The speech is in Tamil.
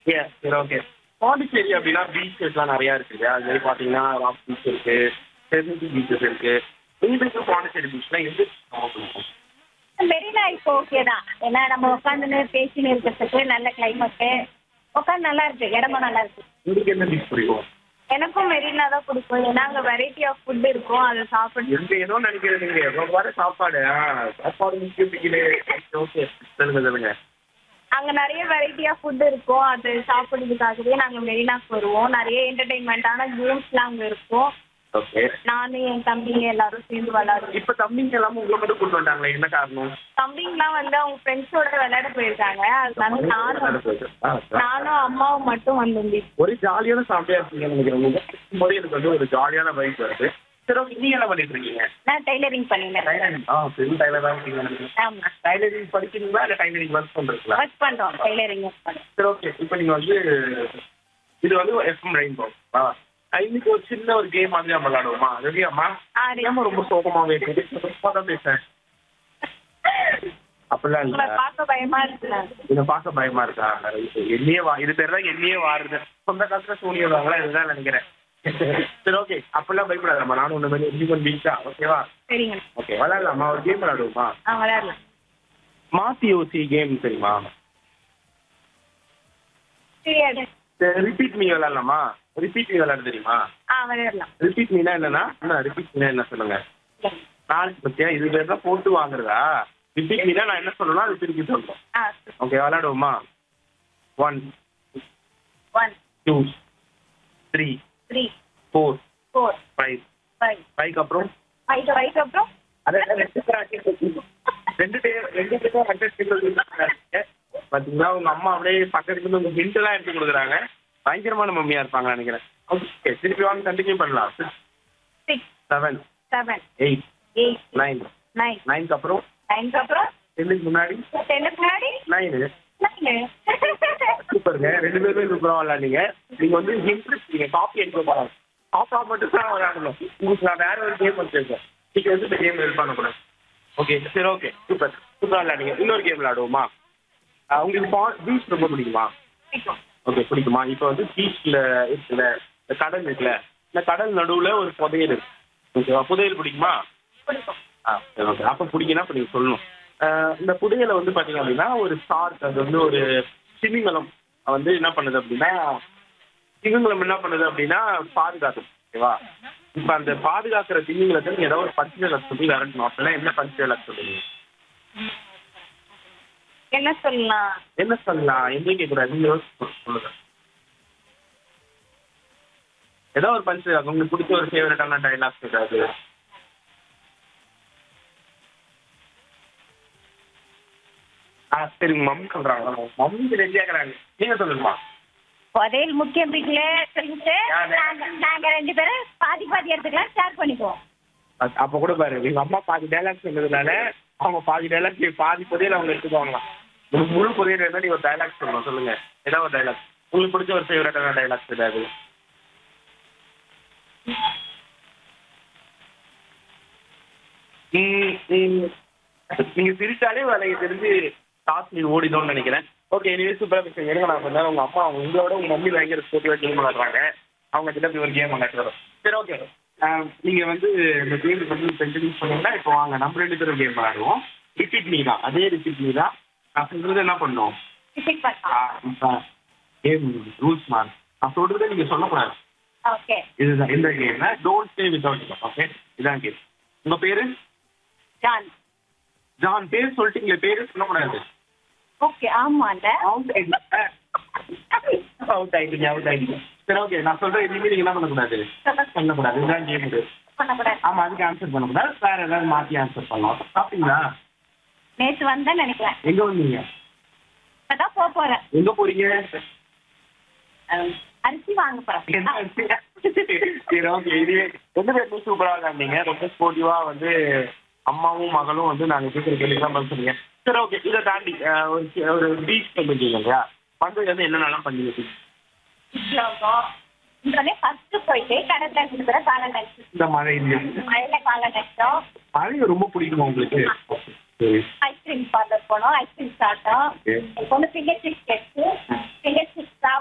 Yeah, சரி ஓகே பாண்டிச்சேரி அப்படின்னா பீச்சஸ்லாம் நிறையா இருக்கு இல்லையா அது மாதிரி பார்த்தீங்கன்னா ராக் பீச் இருக்கு செவன்டி பீச்சஸ் இருக்கு உங்களுக்கு பாண்டிச்சேரி பீச்லாம் எது ரொம்ப பிடிக்கும் மெரினா இப்போ ஓகே தான் ஏன்னா நம்ம உட்காந்துன்னு பேசின்னு இருக்கிறதுக்கு நல்ல கிளைமேட்டு உட்காந்து நல்லா இருக்கு இடமும் நல்லா இருக்கு உங்களுக்கு என்ன பீச் பிடிக்கும் எனக்கும் மெரினா தான் பிடிக்கும் ஏன்னா அங்கே வெரைட்டி ஆஃப் ஃபுட் இருக்கும் அதை சாப்பிட்டு எங்க ஏதோ நினைக்கிறேன் நீங்க எவ்வளவு வர சாப்பாடு ஆ, சாப்பாடு முக்கியம் பிடிக்கல ஓகே சொல்லுங்க சொல்லுங்க அங்கே நிறைய வெரைட்டி ஆஃப் ஃபுட் இருக்கும் அது சாப்பிட்றதுக்காகவே நாங்கள் மெரினாக்கு வருவோம் நிறைய என்டர்டைன்மெண்ட்டான கேம்ஸ்லாம் அங்கே இருக்கும் ஓகே நானும் என் தம்பிங்க எல்லாரும் சேர்ந்து விளாடுவோம் இப்ப தம்பிங்க எல்லாமே உங்களை மட்டும் கொண்டு வந்தாங்களே என்ன காரணம் தம்பிங்கலாம் வந்து அவங்க ஃப்ரெண்ட்ஸோட விளையாட போயிருக்காங்க அதனால நானும் ஆ, நானும் அம்மாவும் மட்டும் வந்திருந்தேன் ஒரு ஜாலியான சாப்பிட்டே இருக்கீங்கன்னு நினைக்கிறேன் உங்க போது எனக்கு வந்து ஒரு ஜாலியான வைப் வருது சரி ஓகே நீங்க என்ன பண்ணிட்டு இருக்கீங்க நான் டெய்லரிங் பண்ணினேன் டைலரிங் ஆ பெரிய டைலரா இருக்கீங்க நினைக்கிறேன் ஆமாம் டைலரிங் படிக்கிறீங்களா இல்ல டைலரிங் ஒர்க் பண்றீங்களா ஒர்க் பண்ணுறோம் டெய்லரிங் ஒர்க் பண்ணுறோம் சரி ஓகே இப்போ நீங்க வந்து இது வந்து எஃப்எம் ரெயின்போ ஆ இன்னைக்கு ஒரு சின்ன ஒரு கேம் மாதிரி நம்ம விளையாடுவோமா ரெடியாம்மா ஆ, ready. ஏமா ரொம்ப சோகமாவே இருக்கு சும்மா தான் பேசுறேன் அப்படிலாம் உங்களை இல்ல பார்க்க பயமா இருக்குல்ல இதை பார்க்க பயமா இருக்கா ரைட்டு. என்னையே வா இது பேர் தான் என்னையே வாருது சொந்த காலத்துல சோனி வருவாங்களா இதுதான் நினைக்கிறேன் சரி ஓகே அப்படிலாம் பயப்படாதம்மா நானும் ஒன்று மாதிரி ஹியூமன் பீச்சா ஓகேவா சரிங்க ஓகே விளையாடலாமா ஒரு கேம் விளையாடுவோமா ஆ விளையாடலாம் மாத்தி யோசி கேம் தெரியுமா தெரியாது ரிப்பீட் மீ விளையாடலாமா ரிப்பீட் மீ விளையாட தெரியுமா ஆ விளையாடலாம் ரிப்பீட் மீனா என்னன்னா என்ன ரிப்பீட் மீனா என்ன சொல்லுங்க நாளைக்கு பத்தியா இது பேர் தான் போட்டு வாங்குறதா ரிப்பீட் மீனா நான் என்ன சொல்லணும் அது திருப்பி சொல்லணும் ஆ ஓகே விளையாடுவோமா one one two three three four four five five ஃபைவ்க்கு அப்புறம் ஃபைவ் ஃபைவ் அப்புறம் அதான் ரெண்டு பேரும் ரெண்டு பேர் ரெண்டு பேரும் அட்ஜஸ்ட் பாத்தீங்களா உங்க அம்மா அப்படியே பக்கத்துல இருந்து உங்க ஹிண்ட் எல்லாம் எடுத்து கொடுக்குறாங்க பயங்கரமான மம்மியா இருப்பாங்க நினைக்கிறேன் ஓகே திருப்பி வாங்க கண்டினியூ பண்ணலாம் six seven seven eight eight nine nine நைன்க்கு அப்புறம் நைன்க்கு அப்புறம் டென்னுக்கு முன்னாடி டென்னுக்கு முன்னாடி நைனு நைனு சூப்பருங்க ரெண்டு பேருமே சூப்பரா விளையாடுங்க நீங்க வந்து இன்ட்ரெஸ்ட் நீங்க காப்பி எடுக்க போறாங்க காப்பா மட்டும் தான் விளையாடணும் உங்களுக்கு நான் வேற ஒரு கேம் வச்சிருக்கேன் நீங்க வந்து இந்த கேம் ஹெல்ப் பண்ணக்கூடாது ஓகே சரி ஓகே சூப்பர் சூப்பரா விளையாடுங்க இன்னொரு கேம் விளையாடுவோமா ஆஹ் உங்களுக்கு பீச் ரொம்ப பிடிக்குமா ஓகே பிடிக்குமா இப்போ வந்து பீச்ல இருக்குல்ல இந்த கடல் இருக்குல்ல இந்த கடல் நடுவுல ஒரு புதையல் இருக்கு ஓகேவா புதையல் பிடிக்குமா பிடிக்கும் ஆ சரி ஓகே அப்போ பிடிக்குன்னா இப்போ நீங்கள் சொல்லணும் ஆஹ் இந்த புதையலை வந்து பார்த்தீங்க அப்படின்னா ஒரு ஷார்க் அது வந்து ஒரு திமிங்கலம் வந்து என்ன பண்ணுது அப்படின்னா திமிங்கலம் என்ன பண்ணுது அப்படின்னா பாதுகாக்கும் ஓகேவா இப்போ அந்த பாதுகாக்கிற திமிங்கலத்தை நீங்கள் ஏதாவது ஒரு பஞ்ச லட்சம் விரட்டணும் அப்படின்னா என்ன பஞ்ச லட்சம் சொல்லுவீங்க என்ன சொல்லலாம் என்ன சொல்லலாம் எங்கேயும் கேட்கக்கூடாது நீங்கள் யோசிச்சு சொல்லுங்க ஏதோ ஒரு பஞ்ச் உங்களுக்கு பிடிச்ச ஒரு ஃபேவரட்டான டைலாக்ஸ் ஏதாவது ஆ சரி மம்மி சொல்றாங்க மம்மி ரெடி ஆகுறாங்க நீங்க சொல்லுங்கம்மா புதையல் முக்கியம் பிடிக்கல சொல்லிட்டு யாரு? நாங்க நாங்க ரெண்டு பேரும் பாதி பாதி எடுத்துக்கலாம் ஷேர் பண்ணிக்குவோம் அ- அப்ப கூட பாரு எங்க அம்மா பாதி டைலாக் சொன்னதுனால அவங்க பாதி டைலாக் பாதி புதையல் அவங்க எடுத்துக்குவாங்களாம் உங்களுக்கு முழு புதையல் இருந்தா நீங்க ஒரு டைலாக் சொல்லணும் சொல்லுங்க ஏதாவது ஒரு டைலாக் உங்களுக்கு பிடிச்ச ஒரு ஃபேவரட்டான டைலாக்ஸ் ஏதாவது ம், ம். நீங்க சிரிச்சாலே வேலையை தெரிஞ்சு காசு ஓடிடும்னு நினைக்கிறேன் ஓகே எனிவே சூப்பரா பேசுங்க இருங்க நான் கொஞ்ச நேரம் உங்க அம்மா அவங்க உங்களோட உங்க மம்மி பயங்கர ஸ்போர்ட்டிவா கேம் விளையாடுறாங்க அவங்க கிட்ட போய் ஒரு கேம் விளையாட்டு வரோம் சரி ஓகே நீங்க வந்து இந்த கேம் வந்து கண்டினியூ பண்ணீங்கன்னா இப்போ வாங்க நம்ம ரெண்டு பேரும் கேம் விளையாடுவோம் ரிப்பீட் மீ தான் அதே ரிப்பீட் மீ தான் நான் சொல்றது என்ன பண்ணோம் விசிட் பண்ணலாம் இப்போ கேம் ரூல்ஸ் மாறு நான் சொல்றதை நீங்க சொல்லக்கூடாது ஓகே இதுதான் இந்த game don't stay without okay இதான் கேம் உங்க பேரு ஜான் ஜான் பேர் சொல்லிட்டீங்களே பேரு சொல்லக்கூடாது ஓகே ஆமாண்ட அவுட் ஆயிட்டீங்க அவுட் ஆயிட்டீங்க அவுட் ஆயிட்டீங்க சரி ஓகே நான் சொல்றேன் இனிமேல் நீங்க என்ன பண்ணக்கூடாது பண்ணக்கூடாது இதுதான் கேம் இது பண்ணக்கூடாது ஆமா அதுக்கு ஆன்சர் பண்ணக்கூடாது வேற ஏதாவது மாத்தி ஆன்சர் பண்ணலாம் சாப்பிட்டீங்களா நேற்று வந்தேன்னு நினைக்கிறேன் எங்க வந்தீங்க இப்பதான் போக போறேன் எங்க போறீங்க அஹ், அரிசி வாங்க போறேன் என்ன ஆச்சு? சரி ஓகே இது ரெண்டு பேருமே சூப்பரா விளையாண்டீங்க ரொம்ப ஸ்போர்ட்டிவா வந்து அம்மாவும் மகளும் வந்து நாங்க கேட்குற கேள்விக்கெல்லாம் பதில் சொன்னீங்க சரி ஓகே இதை தாண்டி அஹ், ஒரு சி- ஒரு பீச் பண்ணிருக்கீங்க இல்லையா வந்ததுல இருந்து என்னென்னலாம் பண்ணீங்க இங்கே ஃபர்ஸ்ட் போயிட்டு கடல் டாக்ஸி கூட காலம் டாக்ஸி இந்த மழை இல்லையா மழையில காலம் டாக்ஸோ மழை ரொம்ப பிடிக்குமா உங்களுக்கு சரி ஐஸ்கிரீம் பார்லர் போனோம் ஐஸ்கிரீம் சாப்பிட்டோம் ஓகே இப்போ வந்து ஃபிங்கர் சிப்ஸ் கேட்டு ஃபிங்கர் சிப்ஸ்